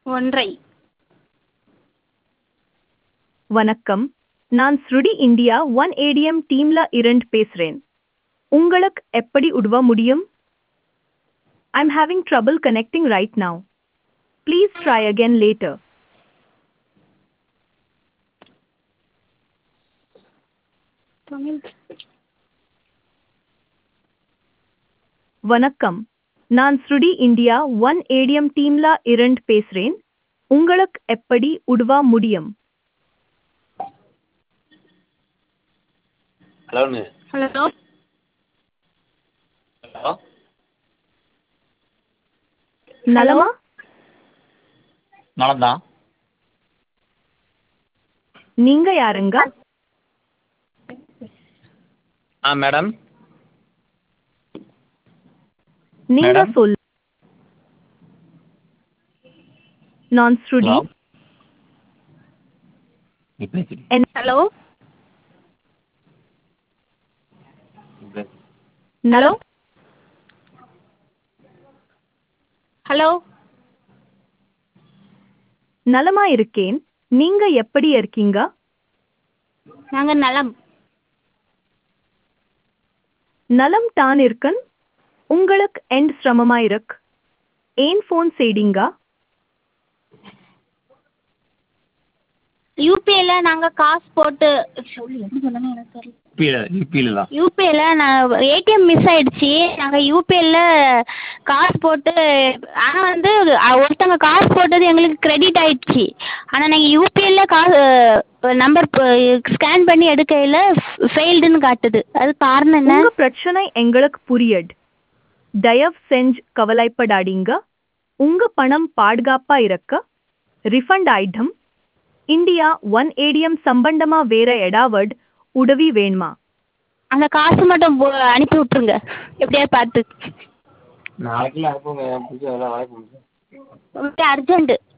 ஒன்றை வணக்கம் நான் ஸ்ருடி இந்தியா ஒன் ஏடிஎம் டீம்ல இருந்து பேசுறேன் உங்களுக்கு எப்படி உதவ முடியும் I'm having trouble connecting right now please try again later Tamil வணக்கம் நான் ஸ்ருடி இந்தியா ஒன் ஏடிஎம் டீம்ல இருந்து பேசுறேன் உங்களுக்கு எப்படி உதவ முடியும் ஹலோண்ணு ஹலோ ஹலோ நலமா நலம்தான் நீங்க யாருங்க ஆ மேடம் நீங்க மேடம்? சொல் நான் ஸ்ருடி ஹலோ நீ பேசுடி என்- ஹலோ நீ பேசு நலோ ஹலோ நலமா இருக்கேன் நீங்க எப்படி இருக்கீங்க நாங்கள் நலம் நலம் தான் இருக்கன் உங்களுக்கு எண்ட் சிரமமா இருக்கு ஏன் ஃபோன் செய்தீங்க யூபிஐல நாங்கள் காசு போட்டு சொல்லி எப்படி சொல்லணும் எனக்கு தெரியல யூபியில் யூபியில் தான் யூபிஐல நான் ஏடிஎம் மிஸ் ஆயிடுச்சு நாங்கள் யூபிஐல காசு போட்டு ஆனால் வந்து அ- ஒருத்தவங்க காசு போட்டது எங்களுக்கு கிரெடிட் ஆயிடுச்சு ஆனால் நாங்கள் யூபிஐல காசு நம்பர் ஸ்கேன் பண்ணி எடுக்கையில் ஃபெயில்டுன்னு காட்டுது அது காரணம் என்ன உங்க பிரச்சனை எங்களுக்கு புரியட் தயவு செஞ்சு கவலைப்படாதீங்க உங்க பணம் பாதுகாப்பா இருக்க ரிஃபண்ட் ஆயிடும் இந்தியா ஒன் ஏடிஎம் சம்பந்தமா வேற எடாவட் உதவி வேணுமா அந்த காசு மட்டும் போ- அனுப்பி விட்ருங்க எப்படியாவது பார்த்து நாளைக்குள்ள அனுப்புங்க என் பிடிச்ச வேலை வாய்ப்பு ரொம்ப அர்ஜென்ட்டு